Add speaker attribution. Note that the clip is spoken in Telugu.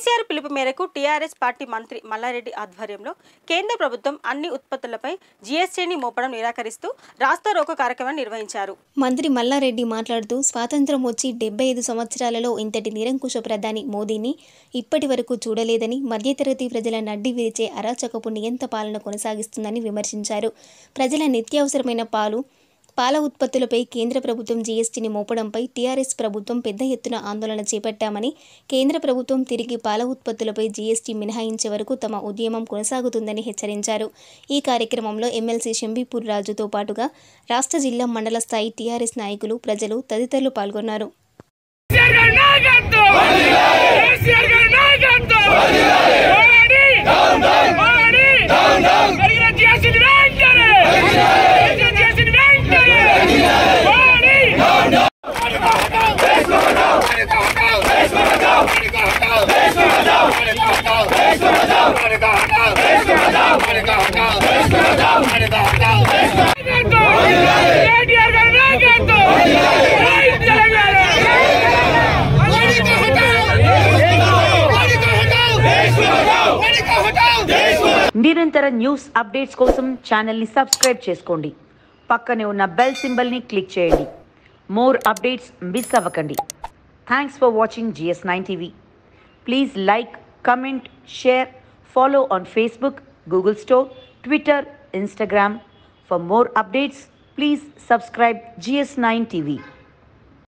Speaker 1: కేసీఆర్ పిలుపు మేరకు టీఆర్ఎస్ పార్టీ మంత్రి మల్లారెడ్డి ఆధ్వర్యంలో కేంద్ర ప్రభుత్వం అన్ని ఉత్పత్తులపై జీఎస్టీని మోపడం నిరాకరిస్తూ రాస్తా రోకో కార్యక్రమాన్ని నిర్వహించారు
Speaker 2: మంత్రి మల్లారెడ్డి మాట్లాడుతూ స్వాతంత్రం వచ్చి డెబ్బై ఐదు సంవత్సరాలలో ఇంతటి నిరంకుశ ప్రధాని మోదీని ఇప్పటి వరకు చూడలేదని మధ్యతరగతి ప్రజల నడ్డి విరిచే అరాచకపు నియంత పాలన కొనసాగిస్తుందని విమర్శించారు ప్రజల నిత్యావసరమైన పాలు పాల ఉత్పత్తులపై కేంద్ర ప్రభుత్వం జీఎస్టీని మోపడంపై టీఆర్ఎస్ ప్రభుత్వం పెద్ద ఎత్తున ఆందోళన చేపట్టామని కేంద్ర ప్రభుత్వం తిరిగి పాల ఉత్పత్తులపై జీఎస్టీ మినహాయించే వరకు తమ ఉద్యమం కొనసాగుతుందని హెచ్చరించారు ఈ కార్యక్రమంలో ఎమ్మెల్సీ షంబీపూర్ రాజుతో పాటుగా రాష్ట్ర జిల్లా మండల స్థాయి టీఆర్ఎస్ నాయకులు ప్రజలు తదితరులు పాల్గొన్నారు
Speaker 3: కేసీఆర్ గారి నాయకత్వం కేసీఆర్ గారి నాయకత్వం పోరాడి పోరాడి పెరిగిన జీఎస్టీని వెంటనే పెరిగిన జీఎస్టీని వెంటనే పోరాడి కేటీఆర్ గారి నాయకత్వం జై తెలంగాణ
Speaker 4: నిరంతర న్యూస్ అప్డేట్స్ కోసం ఛానల్ని సబ్స్క్రైబ్ చేసుకోండి పక్కనే ఉన్న బెల్ సింబల్ని క్లిక్ చేయండి మోర్ అప్డేట్స్ మిస్ అవ్వకండి thanks for watching GS nine TV please like comment share follow on Facebook Google store Twitter Instagram for more updates please subscribe GS nine TV